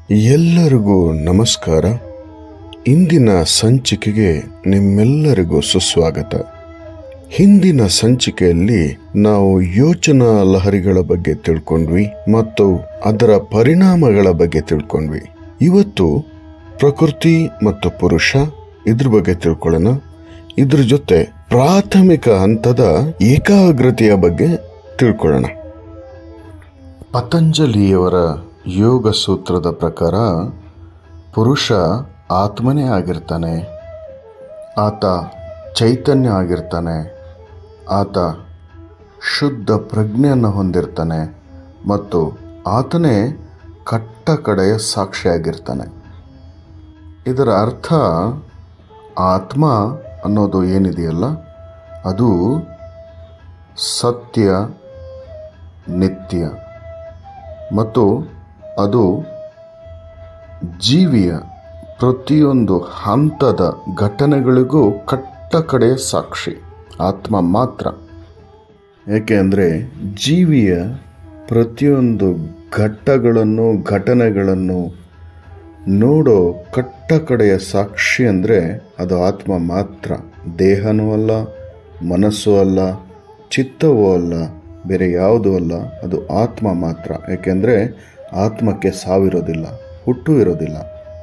ಎಲ್ಲರಿಗೂ ನಮಸ್ಕಾರ ಇಂದಿನ ಸಂಚಿಕೆಗೆ ನಿಮ್ಮೆಲ್ಲರಿಗೂ ಸುಸ್ವಾಗತ ಹಿಂದಿನ ಸಂಚಿಕೆಯಲ್ಲಿ ನಾವು ಯೋಚನಾ ಲಹರಿಗಳ ಬಗ್ಗೆ ತಿಳ್ಕೊಂಡ್ವಿ ಮತ್ತು ಅದರ ಪರಿಣಾಮಗಳ ಬಗ್ಗೆ ತಿಳ್ಕೊಂಡ್ವಿ ಇವತ್ತು ಪ್ರಕೃತಿ ಮತ್ತು ಪುರುಷ ಇದ್ರ ಬಗ್ಗೆ ತಿಳ್ಕೊಳ್ಳೋಣ ಇದ್ರ ಜೊತೆ ಪ್ರಾಥಮಿಕ ಹಂತದ ಏಕಾಗ್ರತೆಯ ಬಗ್ಗೆ ತಿಳ್ಕೊಳ್ಳೋಣ ಪತಂಜಲಿಯವರ ಯೋಗ ಸೂತ್ರದ ಪ್ರಕಾರ ಪುರುಷ ಆತ್ಮನೇ ಆಗಿರ್ತಾನೆ ಆತ ಚೈತನ್ಯ ಆಗಿರ್ತಾನೆ ಆತ ಶುದ್ಧ ಪ್ರಜ್ಞೆಯನ್ನು ಹೊಂದಿರ್ತಾನೆ ಮತ್ತು ಆತನೇ ಕಟ್ಟ ಕಡೆಯ ಸಾಕ್ಷಿಯಾಗಿರ್ತಾನೆ ಇದರ ಅರ್ಥ ಆತ್ಮ ಅನ್ನೋದು ಏನಿದೆಯಲ್ಲ ಅದು ಸತ್ಯ ನಿತ್ಯ ಮತ್ತು ಅದು ಜೀವಿಯ ಪ್ರತಿಯೊಂದು ಹಂತದ ಘಟನೆಗಳಿಗೂ ಕಟ್ಟ ಕಡೆಯ ಸಾಕ್ಷಿ ಆತ್ಮ ಮಾತ್ರ ಏಕೆ ಅಂದರೆ ಜೀವಿಯ ಪ್ರತಿಯೊಂದು ಘಟ್ಟಗಳನ್ನು ಘಟನೆಗಳನ್ನು ನೋಡೋ ಕಟ್ಟ ಕಡೆಯ ಸಾಕ್ಷಿ ಅಂದರೆ ಅದು ಆತ್ಮ ಮಾತ್ರ ದೇಹನೂ ಅಲ್ಲ ಮನಸ್ಸು ಅಲ್ಲ ಚಿತ್ತವೂ ಅಲ್ಲ ಬೇರೆ ಯಾವುದೂ ಅಲ್ಲ ಅದು ಆತ್ಮ ಮಾತ್ರ ಏಕೆಂದರೆ ಆತ್ಮಕ್ಕೆ ಸಾವಿರೋದಿಲ್ಲ ಹುಟ್ಟು ಇರೋದಿಲ್ಲ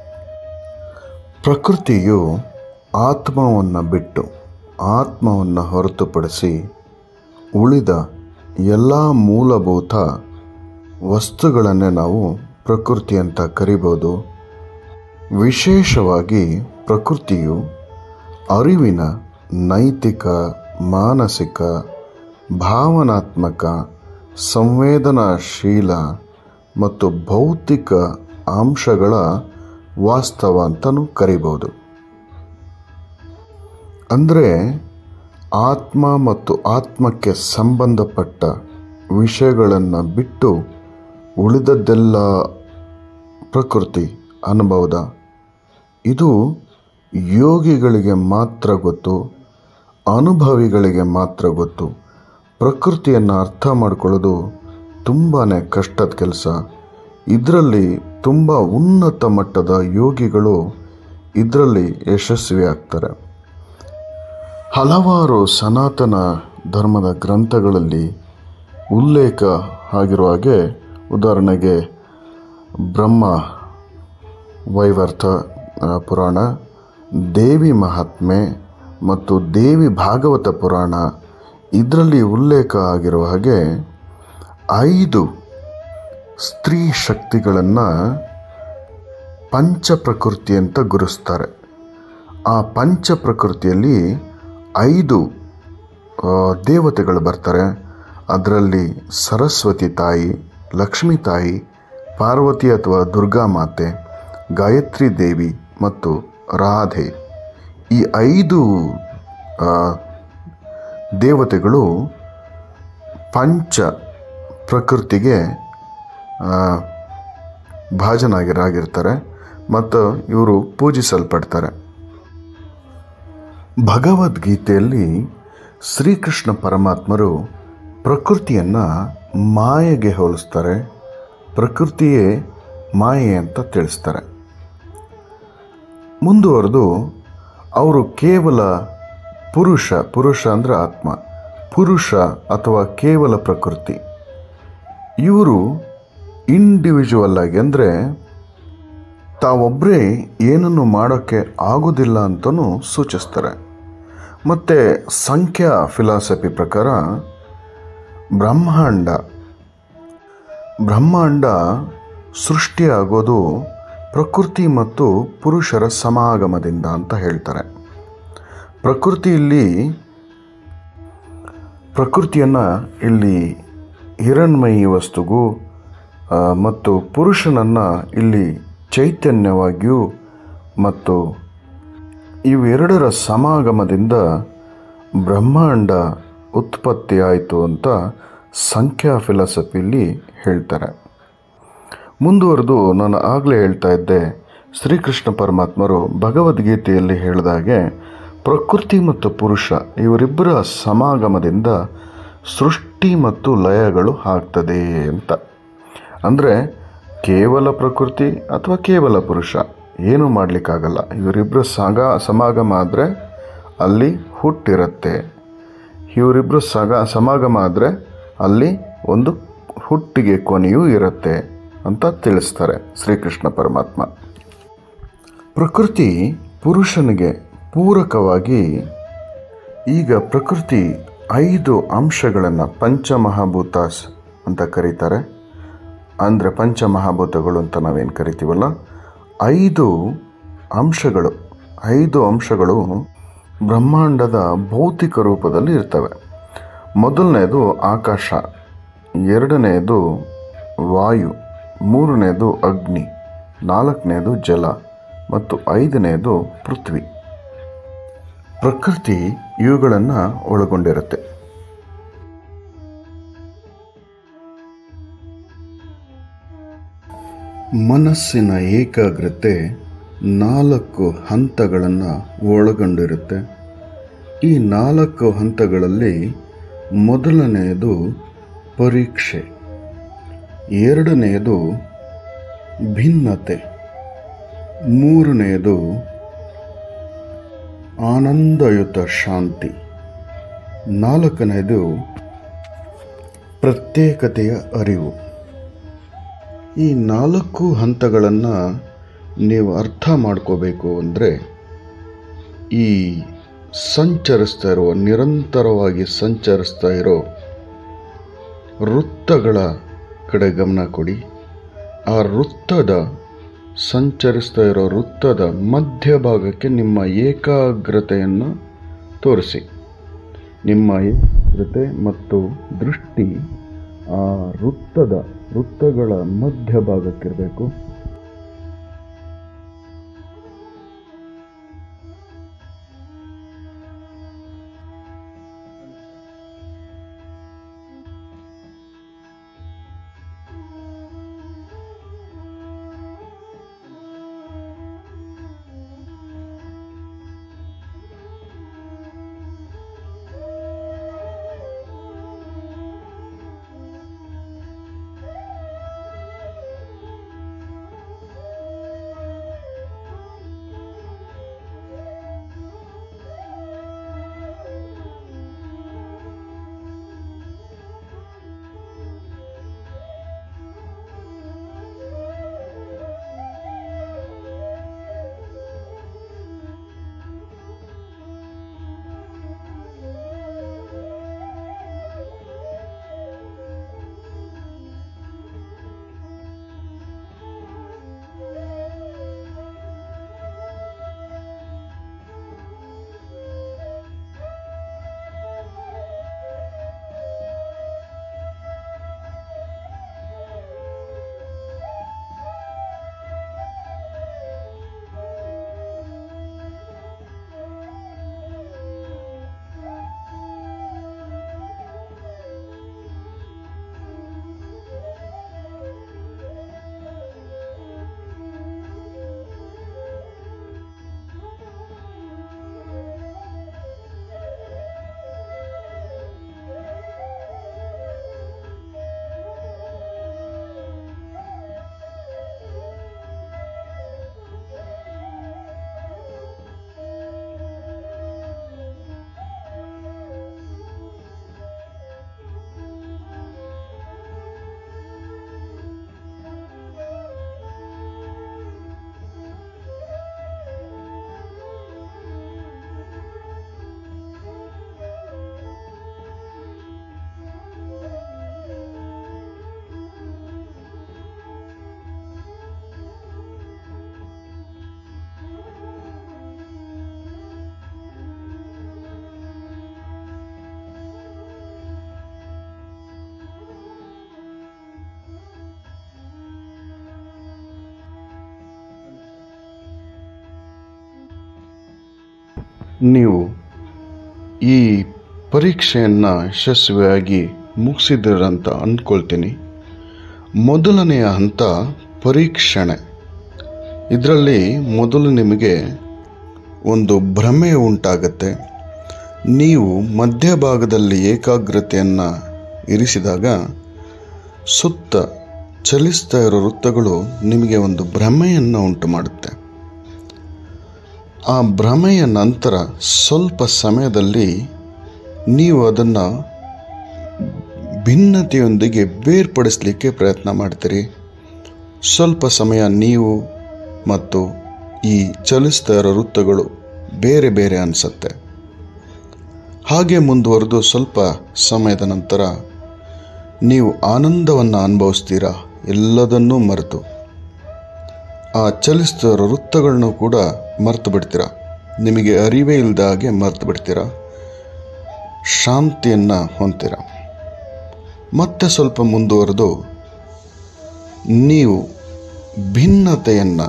ಪ್ರಕೃತಿಯು ಆತ್ಮವನ್ನು ಬಿಟ್ಟು ಆತ್ಮವನ್ನು ಹೊರತುಪಡಿಸಿ ಉಳಿದ ಎಲ್ಲ ಮೂಲಭೂತ ವಸ್ತುಗಳನ್ನೇ ನಾವು ಪ್ರಕೃತಿ ಅಂತ ಕರಿಬೋದು ವಿಶೇಷವಾಗಿ ಪ್ರಕೃತಿಯು ಅರಿವಿನ ನೈತಿಕ ಮಾನಸಿಕ ಭಾವನಾತ್ಮಕ ಸಂವೇದನಾಶೀಲ ಮತ್ತು ಭೌತಿಕ ಅಂಶಗಳ ವಾಸ್ತವ ಅಂತಲೂ ಕರಿಬೋದು ಅಂದರೆ ಆತ್ಮ ಮತ್ತು ಆತ್ಮಕ್ಕೆ ಸಂಬಂಧಪಟ್ಟ ವಿಷಯಗಳನ್ನು ಬಿಟ್ಟು ಉಳಿದದ್ದೆಲ್ಲ ಪ್ರಕೃತಿ ಅನುಭವದ ಇದು ಯೋಗಿಗಳಿಗೆ ಮಾತ್ರ ಗೊತ್ತು ಅನುಭವಿಗಳಿಗೆ ಮಾತ್ರ ಗೊತ್ತು ಪ್ರಕೃತಿಯನ್ನು ಅರ್ಥ ಮಾಡ್ಕೊಳ್ಳೋದು ತುಂಬಾ ಕಷ್ಟದ ಕೆಲಸ ಇದರಲ್ಲಿ ತುಂಬ ಉನ್ನತ ಮಟ್ಟದ ಯೋಗಿಗಳು ಇದರಲ್ಲಿ ಯಶಸ್ವಿ ಆಗ್ತಾರೆ ಹಲವಾರು ಸನಾತನ ಧರ್ಮದ ಗ್ರಂಥಗಳಲ್ಲಿ ಉಲ್ಲೇಖ ಆಗಿರುವ ಹಾಗೆ ಉದಾಹರಣೆಗೆ ಬ್ರಹ್ಮ ವೈವರ್ತ ಪುರಾಣ ದೇವಿ ಮಹಾತ್ಮೆ ಮತ್ತು ದೇವಿ ಭಾಗವತ ಪುರಾಣ ಇದರಲ್ಲಿ ಉಲ್ಲೇಖ ಆಗಿರುವ ಹಾಗೆ ಐದು ಸ್ತ್ರೀ ಶಕ್ತಿಗಳನ್ನು ಪಂಚ ಪ್ರಕೃತಿ ಅಂತ ಗುರುಸ್ತಾರೆ ಆ ಪಂಚ ಪ್ರಕೃತಿಯಲ್ಲಿ ಐದು ದೇವತೆಗಳು ಬರ್ತಾರೆ ಅದರಲ್ಲಿ ಸರಸ್ವತಿ ತಾಯಿ ಲಕ್ಷ್ಮೀ ತಾಯಿ ಪಾರ್ವತಿ ಅಥವಾ ದುರ್ಗಾ ಮಾತೆ ಗಾಯತ್ರಿ ದೇವಿ ಮತ್ತು ರಾಧೆ ಈ ಐದು ದೇವತೆಗಳು ಪಂಚ ಪ್ರಕೃತಿಗೆ ಭಾಜನಾಗಿರಾಗಿರ್ತಾರೆ ಮತ್ತು ಇವರು ಪೂಜಿಸಲ್ಪಡ್ತಾರೆ ಭಗವದ್ಗೀತೆಯಲ್ಲಿ ಶ್ರೀಕೃಷ್ಣ ಪರಮಾತ್ಮರು ಪ್ರಕೃತಿಯನ್ನು ಮಾಯೆಗೆ ಹೋಲಿಸ್ತಾರೆ ಪ್ರಕೃತಿಯೇ ಮಾಯೆ ಅಂತ ತಿಳಿಸ್ತಾರೆ ಮುಂದುವರೆದು ಅವರು ಕೇವಲ ಪುರುಷ ಪುರುಷ ಅಂದರೆ ಆತ್ಮ ಪುರುಷ ಅಥವಾ ಕೇವಲ ಪ್ರಕೃತಿ ಇವರು ಇಂಡಿವಿಜುವಲ್ ಆಗಿ ಅಂದರೆ ತಾವೊಬ್ಬರೇ ಏನನ್ನು ಮಾಡೋಕ್ಕೆ ಆಗೋದಿಲ್ಲ ಅಂತಲೂ ಸೂಚಿಸ್ತಾರೆ ಮತ್ತು ಸಂಖ್ಯಾ ಫಿಲಾಸಫಿ ಪ್ರಕಾರ ಬ್ರಹ್ಮಾಂಡ ಬ್ರಹ್ಮಾಂಡ ಸೃಷ್ಟಿಯಾಗೋದು ಪ್ರಕೃತಿ ಮತ್ತು ಪುರುಷರ ಸಮಾಗಮದಿಂದ ಅಂತ ಹೇಳ್ತಾರೆ ಪ್ರಕೃತಿಯಲ್ಲಿ ಪ್ರಕೃತಿಯನ್ನು ಇಲ್ಲಿ ಹಿರಣ್ಮಯಿ ವಸ್ತುಗೂ ಮತ್ತು ಪುರುಷನನ್ನು ಇಲ್ಲಿ ಚೈತನ್ಯವಾಗಿಯೂ ಮತ್ತು ಇವೆರಡರ ಸಮಾಗಮದಿಂದ ಬ್ರಹ್ಮಾಂಡ ಉತ್ಪತ್ತಿ ಆಯಿತು ಅಂತ ಸಂಖ್ಯಾ ಫಿಲಾಸಫಿಯಲ್ಲಿ ಹೇಳ್ತಾರೆ ಮುಂದುವರೆದು ನಾನು ಆಗಲೇ ಹೇಳ್ತಾ ಇದ್ದೆ ಶ್ರೀಕೃಷ್ಣ ಪರಮಾತ್ಮರು ಭಗವದ್ಗೀತೆಯಲ್ಲಿ ಹೇಳಿದಾಗೆ ಪ್ರಕೃತಿ ಮತ್ತು ಪುರುಷ ಇವರಿಬ್ಬರ ಸಮಾಗಮದಿಂದ ಸೃಷ್ಟಿ ಮತ್ತು ಲಯಗಳು ಆಗ್ತದೆ ಅಂತ ಅಂದರೆ ಕೇವಲ ಪ್ರಕೃತಿ ಅಥವಾ ಕೇವಲ ಪುರುಷ ಏನೂ ಮಾಡಲಿಕ್ಕಾಗಲ್ಲ ಇವರಿಬ್ಬರು ಸಗ ಸಮಾಗಮ ಆದರೆ ಅಲ್ಲಿ ಹುಟ್ಟಿರುತ್ತೆ ಇವರಿಬ್ಬರು ಸಗ ಸಮಾಗಮ ಆದರೆ ಅಲ್ಲಿ ಒಂದು ಹುಟ್ಟಿಗೆ ಕೊನೆಯೂ ಇರುತ್ತೆ ಅಂತ ತಿಳಿಸ್ತಾರೆ ಶ್ರೀಕೃಷ್ಣ ಪರಮಾತ್ಮ ಪ್ರಕೃತಿ ಪುರುಷನಿಗೆ ಪೂರಕವಾಗಿ ಈಗ ಪ್ರಕೃತಿ ಐದು ಅಂಶಗಳನ್ನು ಪಂಚಮಹಾಭೂತಾಸ್ ಅಂತ ಕರೀತಾರೆ ಅಂದರೆ ಪಂಚಮಹಾಭೂತಗಳು ಅಂತ ನಾವೇನು ಕರಿತೀವಲ್ಲ ಐದು ಅಂಶಗಳು ಐದು ಅಂಶಗಳು ಬ್ರಹ್ಮಾಂಡದ ಭೌತಿಕ ರೂಪದಲ್ಲಿ ಇರ್ತವೆ ಮೊದಲನೇದು ಆಕಾಶ ಎರಡನೆಯದು ವಾಯು ಮೂರನೆಯದು ಅಗ್ನಿ ನಾಲ್ಕನೇದು ಜಲ ಮತ್ತು ಐದನೆಯದು ಪೃಥ್ವಿ ಪ್ರಕೃತಿ ಇವುಗಳನ್ನು ಒಳಗೊಂಡಿರುತ್ತೆ ಮನಸ್ಸಿನ ಏಕಾಗ್ರತೆ ನಾಲ್ಕು ಹಂತಗಳನ್ನು ಒಳಗೊಂಡಿರುತ್ತೆ ಈ ನಾಲ್ಕು ಹಂತಗಳಲ್ಲಿ ಮೊದಲನೆಯದು ಪರೀಕ್ಷೆ ಎರಡನೆಯದು ಭಿನ್ನತೆ ಮೂರನೆಯದು ಆನಂದಯುತ ಶಾಂತಿ ನಾಲ್ಕನೆಯದು ಪ್ರತ್ಯೇಕತೆಯ ಅರಿವು ಈ ನಾಲ್ಕು ಹಂತಗಳನ್ನು ನೀವು ಅರ್ಥ ಮಾಡ್ಕೋಬೇಕು ಅಂದರೆ ಈ ಸಂಚರಿಸ್ತಾ ಇರೋ ನಿರಂತರವಾಗಿ ಸಂಚರಿಸ್ತಾ ಇರೋ ವೃತ್ತಗಳ ಕಡೆ ಗಮನ ಕೊಡಿ ಆ ವೃತ್ತದ ಸಂಚರಿಸ್ತಾ ಇರೋ ವೃತ್ತದ ಮಧ್ಯಭಾಗಕ್ಕೆ ನಿಮ್ಮ ಏಕಾಗ್ರತೆಯನ್ನು ತೋರಿಸಿ ನಿಮ್ಮ ಏಕಾಗ್ರತೆ ಮತ್ತು ದೃಷ್ಟಿ ಆ ವೃತ್ತದ ವೃತ್ತಗಳ ಮಧ್ಯಭಾಗಕ್ಕಿರಬೇಕು ನೀವು ಈ ಪರೀಕ್ಷೆಯನ್ನು ಯಶಸ್ವಿಯಾಗಿ ಮುಗಿಸಿದ್ರಂತ ಅಂದ್ಕೊಳ್ತೀನಿ ಮೊದಲನೆಯ ಹಂತ ಪರೀಕ್ಷಣೆ ಇದರಲ್ಲಿ ಮೊದಲು ನಿಮಗೆ ಒಂದು ಭ್ರಮೆ ಉಂಟಾಗತ್ತೆ ನೀವು ಮಧ್ಯಭಾಗದಲ್ಲಿ ಏಕಾಗ್ರತೆಯನ್ನು ಇರಿಸಿದಾಗ ಸುತ್ತ ಚಲಿಸ್ತಾ ಇರೋ ವೃತ್ತಗಳು ನಿಮಗೆ ಒಂದು ಭ್ರಮೆಯನ್ನು ಉಂಟು ಮಾಡುತ್ತೆ ಆ ಭ್ರಮೆಯ ನಂತರ ಸ್ವಲ್ಪ ಸಮಯದಲ್ಲಿ ನೀವು ಅದನ್ನು ಭಿನ್ನತೆಯೊಂದಿಗೆ ಬೇರ್ಪಡಿಸಲಿಕ್ಕೆ ಪ್ರಯತ್ನ ಮಾಡ್ತೀರಿ ಸ್ವಲ್ಪ ಸಮಯ ನೀವು ಮತ್ತು ಈ ಚಲಿಸ್ತಾ ಇರೋ ವೃತ್ತಗಳು ಬೇರೆ ಬೇರೆ ಅನಿಸುತ್ತೆ ಹಾಗೆ ಮುಂದುವರೆದು ಸ್ವಲ್ಪ ಸಮಯದ ನಂತರ ನೀವು ಆನಂದವನ್ನು ಅನುಭವಿಸ್ತೀರಾ ಎಲ್ಲದನ್ನೂ ಮರೆತು ಆ ಚಲಿಸ್ತಾ ಇರೋ ವೃತ್ತಗಳನ್ನು ಕೂಡ ಮರೆತು ಬಿಡ್ತೀರಾ ನಿಮಗೆ ಅರಿವೇ ಇಲ್ಲದ ಹಾಗೆ ಮರೆತು ಬಿಡ್ತೀರಾ ಶಾಂತಿಯನ್ನು ಹೊಂದ್ತೀರಾ ಮತ್ತೆ ಸ್ವಲ್ಪ ಮುಂದುವರೆದು ನೀವು ಭಿನ್ನತೆಯನ್ನು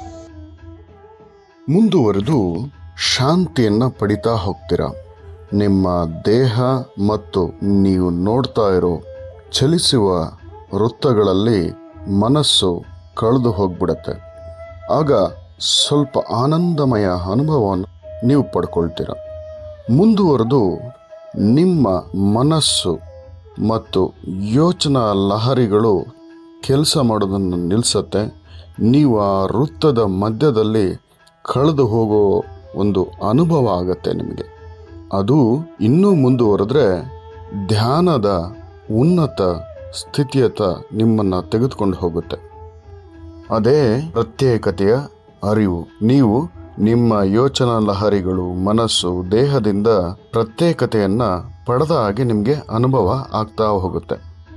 ಮುಂದುವರೆದು ಶಾಂತಿಯನ್ನು ಪಡಿತಾ ಹೋಗ್ತೀರಾ ನಿಮ್ಮ ದೇಹ ಮತ್ತು ನೀವು ನೋಡ್ತಾ ಇರೋ ಚಲಿಸುವ ವೃತ್ತಗಳಲ್ಲಿ ಮನಸ್ಸು ಕಳೆದು ಹೋಗ್ಬಿಡತ್ತೆ ಆಗ ಸ್ವಲ್ಪ ಆನಂದಮಯ ಅನುಭವವನ್ನು ನೀವು ಪಡ್ಕೊಳ್ತೀರ ಮುಂದುವರೆದು ನಿಮ್ಮ ಮನಸ್ಸು ಮತ್ತು ಯೋಚನಾ ಲಹರಿಗಳು ಕೆಲಸ ಮಾಡೋದನ್ನು ನಿಲ್ಲಿಸತ್ತೆ ನೀವು ಆ ವೃತ್ತದ ಮಧ್ಯದಲ್ಲಿ ಕಳೆದು ಹೋಗೋ ಒಂದು ಅನುಭವ ಆಗತ್ತೆ ನಿಮಗೆ ಅದು ಇನ್ನೂ ಮುಂದುವರೆದ್ರೆ ಧ್ಯಾನದ ಉನ್ನತ ಸ್ಥಿತಿಯತ್ತ ನಿಮ್ಮನ್ನು ತೆಗೆದುಕೊಂಡು ಹೋಗುತ್ತೆ ಅದೇ ಪ್ರತ್ಯೇಕತೆಯ ಅರಿವು ನೀವು ನಿಮ್ಮ ಯೋಚನಾ ಲಹರಿಗಳು ಮನಸ್ಸು ದೇಹದಿಂದ ಪ್ರತ್ಯೇಕತೆಯನ್ನ ಪಡೆದ ಹಾಗೆ ನಿಮಗೆ ಅನುಭವ ಆಗ್ತಾ ಹೋಗುತ್ತೆ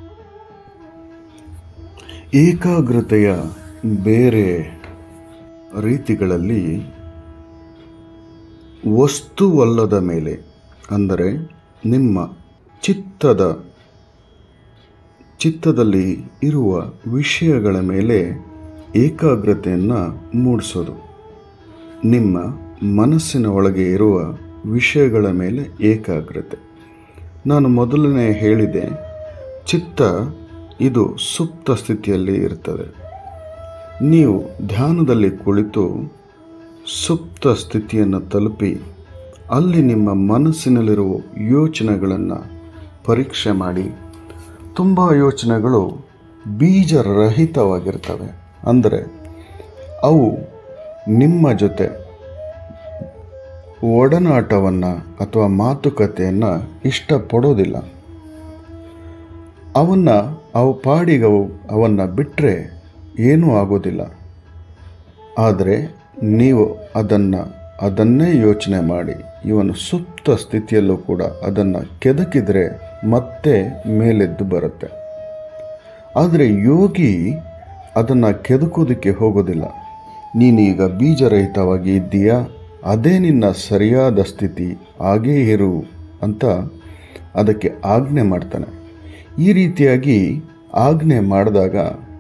ಏಕಾಗ್ರತೆಯ ಬೇರೆ ರೀತಿಗಳಲ್ಲಿ ವಸ್ತುವಲ್ಲದ ಮೇಲೆ ಅಂದರೆ ನಿಮ್ಮ ಚಿತ್ತದ ಚಿತ್ತದಲ್ಲಿ ಇರುವ ವಿಷಯಗಳ ಮೇಲೆ ಏಕಾಗ್ರತೆಯನ್ನು ಮೂಡಿಸೋದು ನಿಮ್ಮ ಮನಸ್ಸಿನ ಒಳಗೆ ಇರುವ ವಿಷಯಗಳ ಮೇಲೆ ಏಕಾಗ್ರತೆ ನಾನು ಮೊದಲನೇ ಹೇಳಿದೆ ಚಿತ್ತ ಇದು ಸುಪ್ತ ಸ್ಥಿತಿಯಲ್ಲಿ ಇರ್ತದೆ ನೀವು ಧ್ಯಾನದಲ್ಲಿ ಕುಳಿತು ಸುಪ್ತ ಸ್ಥಿತಿಯನ್ನು ತಲುಪಿ ಅಲ್ಲಿ ನಿಮ್ಮ ಮನಸ್ಸಿನಲ್ಲಿರುವ ಯೋಚನೆಗಳನ್ನು ಪರೀಕ್ಷೆ ಮಾಡಿ ತುಂಬ ಯೋಚನೆಗಳು ಬೀಜರಹಿತವಾಗಿರ್ತವೆ ಅಂದರೆ ಅವು ನಿಮ್ಮ ಜೊತೆ ಒಡನಾಟವನ್ನು ಅಥವಾ ಮಾತುಕತೆಯನ್ನು ಇಷ್ಟಪಡೋದಿಲ್ಲ ಅವನ್ನ ಅವು ಪಾಡಿಗವು ಅವನ್ನು ಬಿಟ್ಟರೆ ಏನೂ ಆಗೋದಿಲ್ಲ ಆದರೆ ನೀವು ಅದನ್ನು ಅದನ್ನೇ ಯೋಚನೆ ಮಾಡಿ ಇವನು ಸುಪ್ತ ಸ್ಥಿತಿಯಲ್ಲೂ ಕೂಡ ಅದನ್ನು ಕೆದಕಿದರೆ ಮತ್ತೆ ಮೇಲೆದ್ದು ಬರುತ್ತೆ ಆದರೆ ಯೋಗಿ ಅದನ್ನು ಕೆದಕೋದಕ್ಕೆ ಹೋಗೋದಿಲ್ಲ ನೀನೀಗ ಬೀಜರಹಿತವಾಗಿ ಇದ್ದೀಯಾ ಅದೇ ನಿನ್ನ ಸರಿಯಾದ ಸ್ಥಿತಿ ಹಾಗೇ ಇರು ಅಂತ ಅದಕ್ಕೆ ಆಜ್ಞೆ ಮಾಡ್ತಾನೆ ಈ ರೀತಿಯಾಗಿ ಆಜ್ಞೆ ಮಾಡಿದಾಗ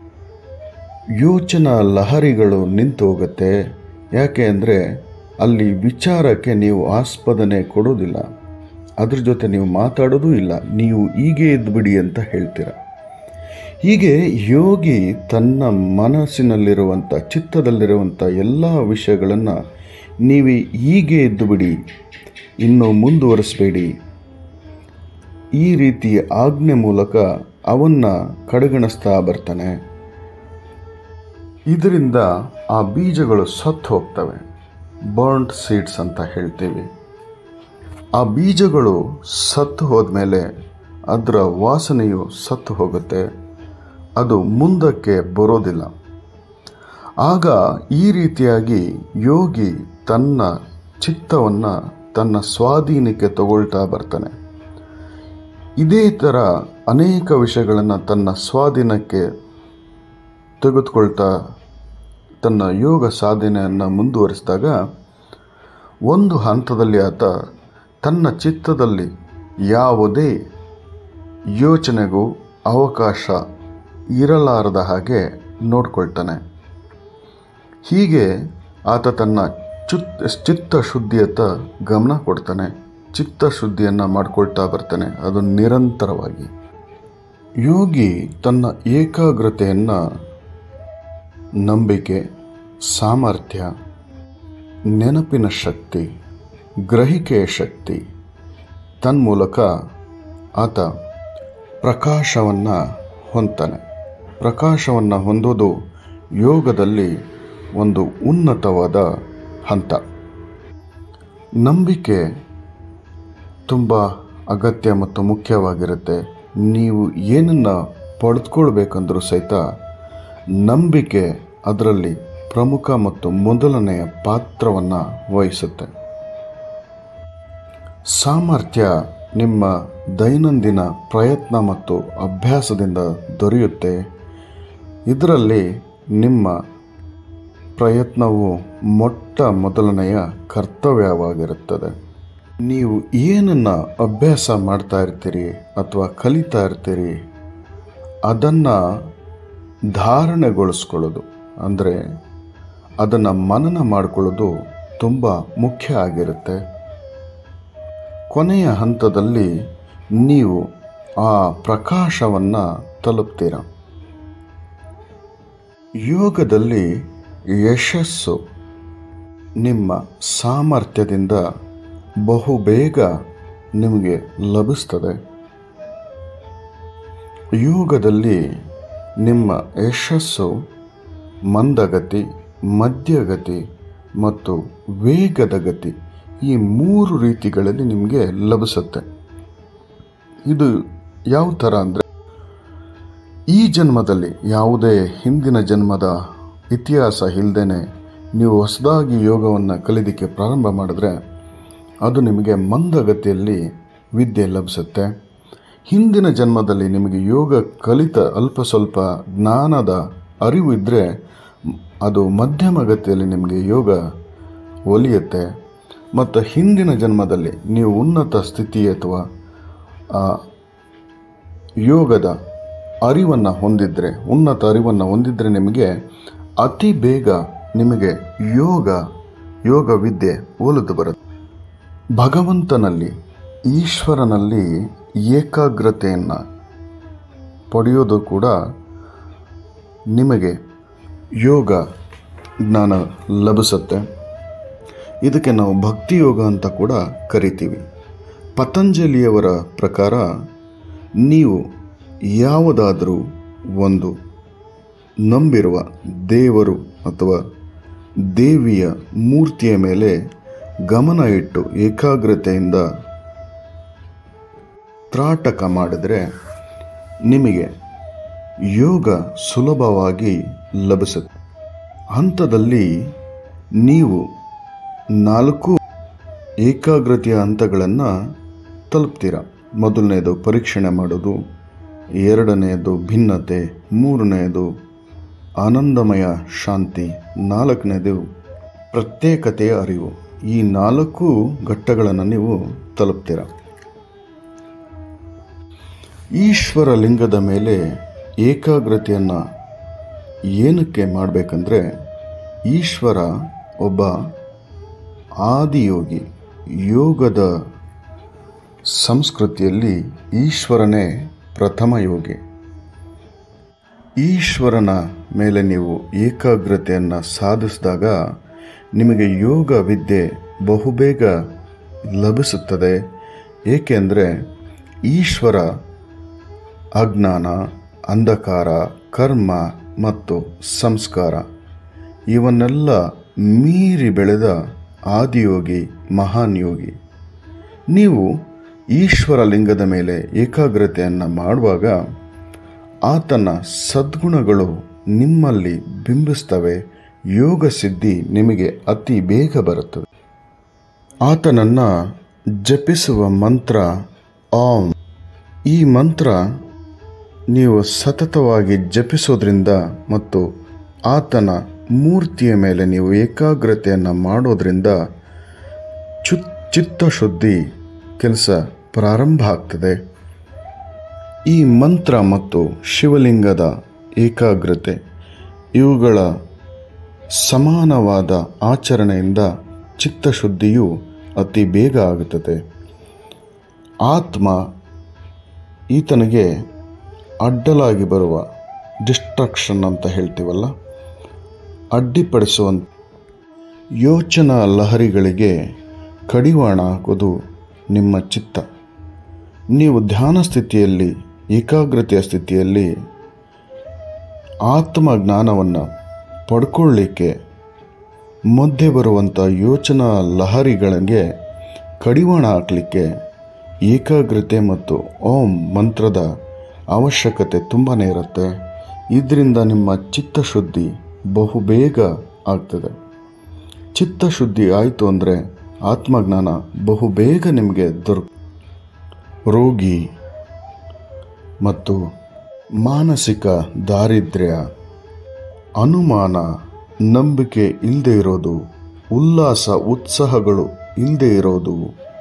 ಯೋಚನಾ ಲಹರಿಗಳು ನಿಂತು ಹೋಗುತ್ತೆ ಯಾಕೆ ಅಂದರೆ ಅಲ್ಲಿ ವಿಚಾರಕ್ಕೆ ನೀವು ಆಸ್ಪದನೆ ಕೊಡೋದಿಲ್ಲ ಅದ್ರ ಜೊತೆ ನೀವು ಮಾತಾಡೋದೂ ಇಲ್ಲ ನೀವು ಹೀಗೆ ಇದ್ದುಬಿಡಿ ಅಂತ ಹೇಳ್ತೀರ ಹೀಗೆ ಯೋಗಿ ತನ್ನ ಮನಸ್ಸಿನಲ್ಲಿರುವಂಥ ಚಿತ್ತದಲ್ಲಿರುವಂಥ ಎಲ್ಲ ವಿಷಯಗಳನ್ನು ನೀವು ಹೀಗೆ ಇದ್ದು ಬಿಡಿ ಇನ್ನು ಮುಂದುವರಿಸಬೇಡಿ ಈ ರೀತಿಯ ಆಜ್ಞೆ ಮೂಲಕ ಅವನ್ನ ಕಡೆಗಣಿಸ್ತಾ ಬರ್ತಾನೆ ಇದರಿಂದ ಆ ಬೀಜಗಳು ಸತ್ತು ಹೋಗ್ತವೆ ಬರ್ನ್ಡ್ ಸೀಡ್ಸ್ ಅಂತ ಹೇಳ್ತೀವಿ ಆ ಬೀಜಗಳು ಸತ್ತು ಹೋದ್ಮೇಲೆ ಅದರ ವಾಸನೆಯು ಸತ್ತು ಹೋಗುತ್ತೆ ಅದು ಮುಂದಕ್ಕೆ ಬರೋದಿಲ್ಲ ಆಗ ಈ ರೀತಿಯಾಗಿ ಯೋಗಿ ತನ್ನ ಚಿತ್ತವನ್ನು ತನ್ನ ಸ್ವಾಧೀನಕ್ಕೆ ತಗೊಳ್ತಾ ಬರ್ತಾನೆ ಇದೇ ಥರ ಅನೇಕ ವಿಷಯಗಳನ್ನು ತನ್ನ ಸ್ವಾಧೀನಕ್ಕೆ ತೆಗೆದುಕೊಳ್ತಾ ತನ್ನ ಯೋಗ ಸಾಧನೆಯನ್ನು ಮುಂದುವರಿಸಿದಾಗ ಒಂದು ಹಂತದಲ್ಲಿ ಆತ ತನ್ನ ಚಿತ್ತದಲ್ಲಿ ಯಾವುದೇ ಯೋಚನೆಗೂ ಅವಕಾಶ ಇರಲಾರದ ಹಾಗೆ ನೋಡ್ಕೊಳ್ತಾನೆ ಹೀಗೆ ಆತ ತನ್ನ ಚುತ್ ಚಿತ್ತ ಶುದ್ಧಿಯತ್ತ ಗಮನ ಕೊಡ್ತಾನೆ ಚಿತ್ತ ಶುದ್ಧಿಯನ್ನು ಮಾಡ್ಕೊಳ್ತಾ ಬರ್ತಾನೆ ಅದು ನಿರಂತರವಾಗಿ ಯೋಗಿ ತನ್ನ ಏಕಾಗ್ರತೆಯನ್ನು ನಂಬಿಕೆ ಸಾಮರ್ಥ್ಯ ನೆನಪಿನ ಶಕ್ತಿ ಗ್ರಹಿಕೆಯ ಶಕ್ತಿ ತನ್ಮೂಲಕ ಆತ ಪ್ರಕಾಶವನ್ನು ಹೊಂತಾನೆ ಪ್ರಕಾಶವನ್ನು ಹೊಂದೋದು ಯೋಗದಲ್ಲಿ ಒಂದು ಉನ್ನತವಾದ ಹಂತ ನಂಬಿಕೆ ತುಂಬ ಅಗತ್ಯ ಮತ್ತು ಮುಖ್ಯವಾಗಿರುತ್ತೆ ನೀವು ಏನನ್ನು ಪಡೆದುಕೊಳ್ಬೇಕಂದ್ರೂ ಸಹಿತ ನಂಬಿಕೆ ಅದರಲ್ಲಿ ಪ್ರಮುಖ ಮತ್ತು ಮೊದಲನೆಯ ಪಾತ್ರವನ್ನು ವಹಿಸುತ್ತೆ ಸಾಮರ್ಥ್ಯ ನಿಮ್ಮ ದೈನಂದಿನ ಪ್ರಯತ್ನ ಮತ್ತು ಅಭ್ಯಾಸದಿಂದ ದೊರೆಯುತ್ತೆ ಇದರಲ್ಲಿ ನಿಮ್ಮ ಪ್ರಯತ್ನವು ಮೊಟ್ಟ ಮೊದಲನೆಯ ಕರ್ತವ್ಯವಾಗಿರುತ್ತದೆ ನೀವು ಏನನ್ನು ಅಭ್ಯಾಸ ಮಾಡ್ತಾ ಇರ್ತೀರಿ ಅಥವಾ ಕಲಿತಾ ಇರ್ತೀರಿ ಅದನ್ನು ಧಾರಣೆಗೊಳಿಸ್ಕೊಳ್ಳೋದು ಅಂದರೆ ಅದನ್ನು ಮನನ ಮಾಡಿಕೊಳ್ಳೋದು ತುಂಬ ಮುಖ್ಯ ಆಗಿರುತ್ತೆ ಕೊನೆಯ ಹಂತದಲ್ಲಿ ನೀವು ಆ ಪ್ರಕಾಶವನ್ನು ತಲುಪ್ತೀರ ಯೋಗದಲ್ಲಿ ಯಶಸ್ಸು ನಿಮ್ಮ ಸಾಮರ್ಥ್ಯದಿಂದ ಬಹುಬೇಗ ನಿಮಗೆ ಲಭಿಸ್ತದೆ ಯೋಗದಲ್ಲಿ ನಿಮ್ಮ ಯಶಸ್ಸು ಮಂದಗತಿ ಮಧ್ಯಗತಿ ಮತ್ತು ವೇಗದ ಗತಿ ಈ ಮೂರು ರೀತಿಗಳಲ್ಲಿ ನಿಮಗೆ ಲಭಿಸುತ್ತೆ ಇದು ಯಾವ ಥರ ಅಂದರೆ ಈ ಜನ್ಮದಲ್ಲಿ ಯಾವುದೇ ಹಿಂದಿನ ಜನ್ಮದ ಇತಿಹಾಸ ಇಲ್ಲದೇ ನೀವು ಹೊಸದಾಗಿ ಯೋಗವನ್ನು ಕಲಿಯೋದಕ್ಕೆ ಪ್ರಾರಂಭ ಮಾಡಿದ್ರೆ ಅದು ನಿಮಗೆ ಮಂದಗತಿಯಲ್ಲಿ ವಿದ್ಯೆ ಲಭಿಸುತ್ತೆ ಹಿಂದಿನ ಜನ್ಮದಲ್ಲಿ ನಿಮಗೆ ಯೋಗ ಕಲಿತ ಅಲ್ಪ ಸ್ವಲ್ಪ ಜ್ಞಾನದ ಅರಿವು ಇದ್ದರೆ ಅದು ಮಧ್ಯಮ ಗತಿಯಲ್ಲಿ ನಿಮಗೆ ಯೋಗ ಒಲಿಯುತ್ತೆ ಮತ್ತು ಹಿಂದಿನ ಜನ್ಮದಲ್ಲಿ ನೀವು ಉನ್ನತ ಸ್ಥಿತಿ ಅಥವಾ ಆ, ಯೋಗದ ಅರಿವನ್ನು ಹೊಂದಿದ್ರೆ ಉನ್ನತ ಅರಿವನ್ನು ಹೊಂದಿದ್ರೆ ನಿಮಗೆ ಅತಿ ಬೇಗ ನಿಮಗೆ ಯೋಗ ಯೋಗ ವಿದ್ಯೆ ಒಲಿದು ಬರುತ್ತೆ ಭಗವಂತನಲ್ಲಿ ಈಶ್ವರನಲ್ಲಿ ಏಕಾಗ್ರತೆಯನ್ನು ಪಡೆಯೋದು ಕೂಡ ನಿಮಗೆ ಯೋಗ ಜ್ಞಾನ ಲಭಿಸುತ್ತೆ ಇದಕ್ಕೆ ನಾವು ಭಕ್ತಿ ಯೋಗ ಅಂತ ಕೂಡ ಕರಿತೀವಿ ಪತಂಜಲಿಯವರ ಪ್ರಕಾರ ನೀವು ಯಾವುದಾದರೂ ಒಂದು ನಂಬಿರುವ ದೇವರು ಅಥವಾ ದೇವಿಯ ಮೂರ್ತಿಯ ಮೇಲೆ ಗಮನ ಇಟ್ಟು ಏಕಾಗ್ರತೆಯಿಂದ ತ್ರಾಟಕ ಮಾಡಿದರೆ ನಿಮಗೆ ಯೋಗ ಸುಲಭವಾಗಿ ಲಭಿಸುತ್ತೆ ಹಂತದಲ್ಲಿ ನೀವು ನಾಲ್ಕು ಏಕಾಗ್ರತೆಯ ಹಂತಗಳನ್ನು ತಲುಪ್ತೀರ ಮೊದಲನೆಯದು ಪರೀಕ್ಷಣೆ ಮಾಡೋದು ಎರಡನೆಯದು ಭಿನ್ನತೆ ಮೂರನೆಯದು ಆನಂದಮಯ ಶಾಂತಿ ನಾಲ್ಕನೇದು ಪ್ರತ್ಯೇಕತೆಯ ಅರಿವು ಈ ನಾಲ್ಕು ಘಟ್ಟಗಳನ್ನು ನೀವು ತಲುಪ್ತೀರ ಈಶ್ವರ ಲಿಂಗದ ಮೇಲೆ ಏಕಾಗ್ರತೆಯನ್ನು ಏನಕ್ಕೆ ಮಾಡಬೇಕಂದ್ರೆ ಈಶ್ವರ ಒಬ್ಬ ಆದಿಯೋಗಿ ಯೋಗದ ಸಂಸ್ಕೃತಿಯಲ್ಲಿ ಈಶ್ವರನೇ ಪ್ರಥಮ ಯೋಗಿ ಈಶ್ವರನ ಮೇಲೆ ನೀವು ಏಕಾಗ್ರತೆಯನ್ನು ಸಾಧಿಸಿದಾಗ ನಿಮಗೆ ಯೋಗ ವಿದ್ಯೆ ಬಹುಬೇಗ ಲಭಿಸುತ್ತದೆ ಏಕೆಂದರೆ ಈಶ್ವರ ಅಜ್ಞಾನ ಅಂಧಕಾರ ಕರ್ಮ ಮತ್ತು ಸಂಸ್ಕಾರ ಇವನ್ನೆಲ್ಲ ಮೀರಿ ಬೆಳೆದ ಆದಿಯೋಗಿ ಮಹಾನ್ ಯೋಗಿ ನೀವು ಈಶ್ವರ ಲಿಂಗದ ಮೇಲೆ ಏಕಾಗ್ರತೆಯನ್ನು ಮಾಡುವಾಗ ಆತನ ಸದ್ಗುಣಗಳು ನಿಮ್ಮಲ್ಲಿ ಬಿಂಬಿಸ್ತವೆ ಯೋಗ ಸಿದ್ಧಿ ನಿಮಗೆ ಅತಿ ಬೇಗ ಬರುತ್ತದೆ ಆತನನ್ನು ಜಪಿಸುವ ಮಂತ್ರ ಆಂ ಈ ಮಂತ್ರ ನೀವು ಸತತವಾಗಿ ಜಪಿಸೋದ್ರಿಂದ ಮತ್ತು ಆತನ ಮೂರ್ತಿಯ ಮೇಲೆ ನೀವು ಏಕಾಗ್ರತೆಯನ್ನು ಮಾಡೋದ್ರಿಂದ ಚು ಚಿತ್ತಶುದ್ಧಿ ಕೆಲಸ ಪ್ರಾರಂಭ ಆಗ್ತದೆ ಈ ಮಂತ್ರ ಮತ್ತು ಶಿವಲಿಂಗದ ಏಕಾಗ್ರತೆ ಇವುಗಳ ಸಮಾನವಾದ ಆಚರಣೆಯಿಂದ ಚಿತ್ತಶುದ್ಧಿಯು ಅತಿ ಬೇಗ ಆಗುತ್ತದೆ ಆತ್ಮ ಈತನಿಗೆ ಅಡ್ಡಲಾಗಿ ಬರುವ ಡಿಸ್ಟ್ರಕ್ಷನ್ ಅಂತ ಹೇಳ್ತೀವಲ್ಲ ಅಡ್ಡಿಪಡಿಸುವಂಥ ಯೋಚನಾ ಲಹರಿಗಳಿಗೆ ಕಡಿವಾಣ ಹಾಕೋದು ನಿಮ್ಮ ಚಿತ್ತ ನೀವು ಧ್ಯಾನ ಸ್ಥಿತಿಯಲ್ಲಿ ಏಕಾಗ್ರತೆಯ ಸ್ಥಿತಿಯಲ್ಲಿ ಆತ್ಮ ಜ್ಞಾನವನ್ನು ಪಡ್ಕೊಳ್ಳಿಕ್ಕೆ ಮಧ್ಯೆ ಬರುವಂಥ ಯೋಚನಾ ಲಹರಿಗಳಿಗೆ ಕಡಿವಾಣ ಹಾಕಲಿಕ್ಕೆ ಏಕಾಗ್ರತೆ ಮತ್ತು ಓಂ ಮಂತ್ರದ ಅವಶ್ಯಕತೆ ತುಂಬಾ ಇರುತ್ತೆ ಇದರಿಂದ ನಿಮ್ಮ ಚಿತ್ತಶುದ್ಧಿ ಬಹುಬೇಗ ಆಗ್ತದೆ ಚಿತ್ತಶುದ್ಧಿ ಆಯಿತು ಅಂದರೆ ಆತ್ಮಜ್ಞಾನ ಬಹುಬೇಗ ನಿಮಗೆ ದೊರ ರೋಗಿ ಮತ್ತು ಮಾನಸಿಕ ದಾರಿದ್ರ್ಯ ಅನುಮಾನ ನಂಬಿಕೆ ಇಲ್ಲದೆ ಇರೋದು ಉಲ್ಲಾಸ ಉತ್ಸಾಹಗಳು ಇಲ್ಲದೆ ಇರೋದು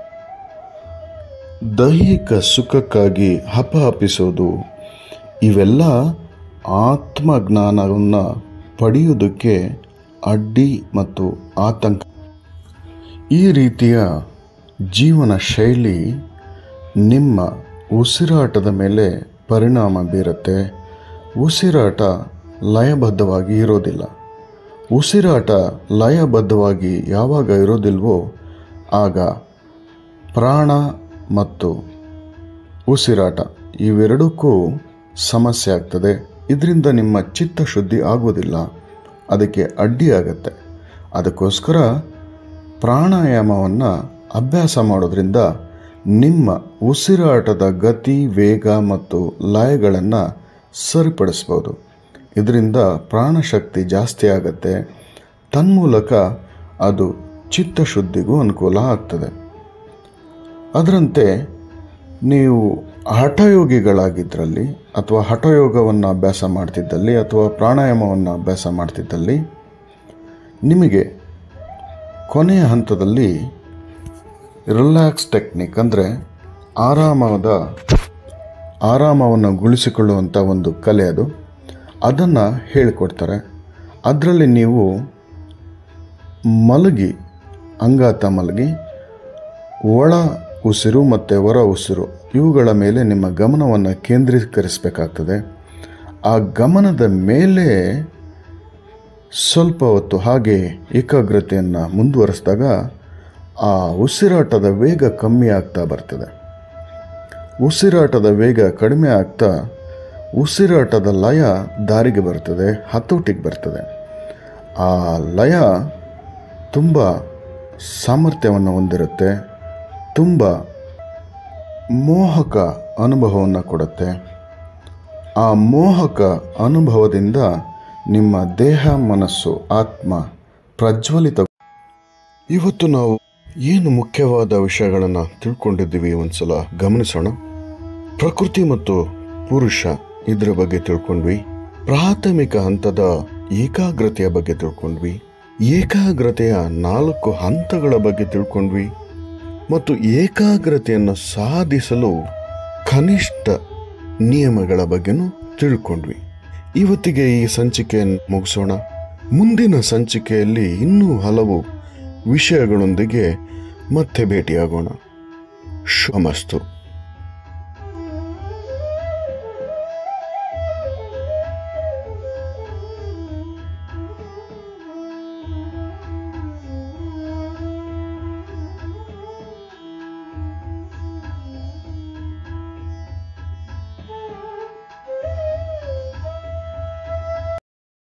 ದೈಹಿಕ ಸುಖಕ್ಕಾಗಿ ಹಪಹಪಿಸೋದು ಇವೆಲ್ಲ ಆತ್ಮಜ್ಞಾನವನ್ನು ಪಡೆಯುವುದಕ್ಕೆ ಅಡ್ಡಿ ಮತ್ತು ಆತಂಕ ಈ ರೀತಿಯ ಜೀವನ ಶೈಲಿ ನಿಮ್ಮ ಉಸಿರಾಟದ ಮೇಲೆ ಪರಿಣಾಮ ಬೀರುತ್ತೆ ಉಸಿರಾಟ ಲಯಬದ್ಧವಾಗಿ ಇರೋದಿಲ್ಲ ಉಸಿರಾಟ ಲಯಬದ್ಧವಾಗಿ ಯಾವಾಗ ಇರೋದಿಲ್ವೋ ಆಗ ಪ್ರಾಣ ಮತ್ತು ಉಸಿರಾಟ ಇವೆರಡಕ್ಕೂ ಸಮಸ್ಯೆ ಆಗ್ತದೆ ಇದರಿಂದ ನಿಮ್ಮ ಚಿತ್ತಶುದ್ಧಿ ಆಗೋದಿಲ್ಲ ಅದಕ್ಕೆ ಅಡ್ಡಿಯಾಗತ್ತೆ ಅದಕ್ಕೋಸ್ಕರ ಪ್ರಾಣಾಯಾಮವನ್ನು ಅಭ್ಯಾಸ ಮಾಡೋದ್ರಿಂದ ನಿಮ್ಮ ಉಸಿರಾಟದ ಗತಿ ವೇಗ ಮತ್ತು ಲಯಗಳನ್ನು ಸರಿಪಡಿಸ್ಬೋದು ಇದರಿಂದ ಪ್ರಾಣಶಕ್ತಿ ಜಾಸ್ತಿ ಆಗತ್ತೆ ತನ್ಮೂಲಕ ಅದು ಚಿತ್ತಶುದ್ಧಿಗೂ ಅನುಕೂಲ ಆಗ್ತದೆ ಅದರಂತೆ ನೀವು ಹಠಯೋಗಿಗಳಾಗಿದ್ದಲ್ಲಿ ಅಥವಾ ಹಠಯೋಗವನ್ನು ಅಭ್ಯಾಸ ಮಾಡ್ತಿದ್ದಲ್ಲಿ ಅಥವಾ ಪ್ರಾಣಾಯಾಮವನ್ನು ಅಭ್ಯಾಸ ಮಾಡ್ತಿದ್ದಲ್ಲಿ ನಿಮಗೆ ಕೊನೆಯ ಹಂತದಲ್ಲಿ ರಿಲ್ಯಾಕ್ಸ್ ಟೆಕ್ನಿಕ್ ಅಂದರೆ ಆರಾಮದ ಆರಾಮವನ್ನು ಗುಳಿಸಿಕೊಳ್ಳುವಂಥ ಒಂದು ಕಲೆ ಅದು ಅದನ್ನು ಹೇಳಿಕೊಡ್ತಾರೆ ಅದರಲ್ಲಿ ನೀವು ಮಲಗಿ ಅಂಗಾತ ಮಲಗಿ ಒಳ ಉಸಿರು ಮತ್ತು ಹೊರ ಉಸಿರು ಇವುಗಳ ಮೇಲೆ ನಿಮ್ಮ ಗಮನವನ್ನು ಕೇಂದ್ರೀಕರಿಸಬೇಕಾಗ್ತದೆ ಆ ಗಮನದ ಮೇಲೆ ಸ್ವಲ್ಪ ಹೊತ್ತು ಹಾಗೆ ಏಕಾಗ್ರತೆಯನ್ನು ಮುಂದುವರಿಸಿದಾಗ ಆ ಉಸಿರಾಟದ ವೇಗ ಕಮ್ಮಿ ಆಗ್ತಾ ಬರ್ತದೆ ಉಸಿರಾಟದ ವೇಗ ಕಡಿಮೆ ಆಗ್ತಾ ಉಸಿರಾಟದ ಲಯ ದಾರಿಗೆ ಬರ್ತದೆ ಹತೋಟಿಗೆ ಬರ್ತದೆ ಆ ಲಯ ತುಂಬ ಸಾಮರ್ಥ್ಯವನ್ನು ಹೊಂದಿರುತ್ತೆ ತುಂಬ ಮೋಹಕ ಅನುಭವವನ್ನು ಕೊಡುತ್ತೆ ಆ ಮೋಹಕ ಅನುಭವದಿಂದ ನಿಮ್ಮ ದೇಹ ಮನಸ್ಸು ಆತ್ಮ ಪ್ರಜ್ವಲಿತ ಇವತ್ತು ನಾವು ಏನು ಮುಖ್ಯವಾದ ವಿಷಯಗಳನ್ನು ತಿಳ್ಕೊಂಡಿದ್ದೀವಿ ಒಂದ್ಸಲ ಗಮನಿಸೋಣ ಪ್ರಕೃತಿ ಮತ್ತು ಪುರುಷ ಇದರ ಬಗ್ಗೆ ತಿಳ್ಕೊಂಡ್ವಿ ಪ್ರಾಥಮಿಕ ಹಂತದ ಏಕಾಗ್ರತೆಯ ಬಗ್ಗೆ ತಿಳ್ಕೊಂಡ್ವಿ ಏಕಾಗ್ರತೆಯ ನಾಲ್ಕು ಹಂತಗಳ ಬಗ್ಗೆ ತಿಳ್ಕೊಂಡ್ವಿ ಮತ್ತು ಏಕಾಗ್ರತೆಯನ್ನು ಸಾಧಿಸಲು ಕನಿಷ್ಠ ನಿಯಮಗಳ ಬಗ್ಗೆನೂ ತಿಳ್ಕೊಂಡ್ವಿ ಇವತ್ತಿಗೆ ಈ ಸಂಚಿಕೆಯನ್ನು ಮುಗಿಸೋಣ ಮುಂದಿನ ಸಂಚಿಕೆಯಲ್ಲಿ ಇನ್ನೂ ಹಲವು ವಿಷಯಗಳೊಂದಿಗೆ ಮತ್ತೆ ಭೇಟಿಯಾಗೋಣ ಶುಭಮಸ್ತು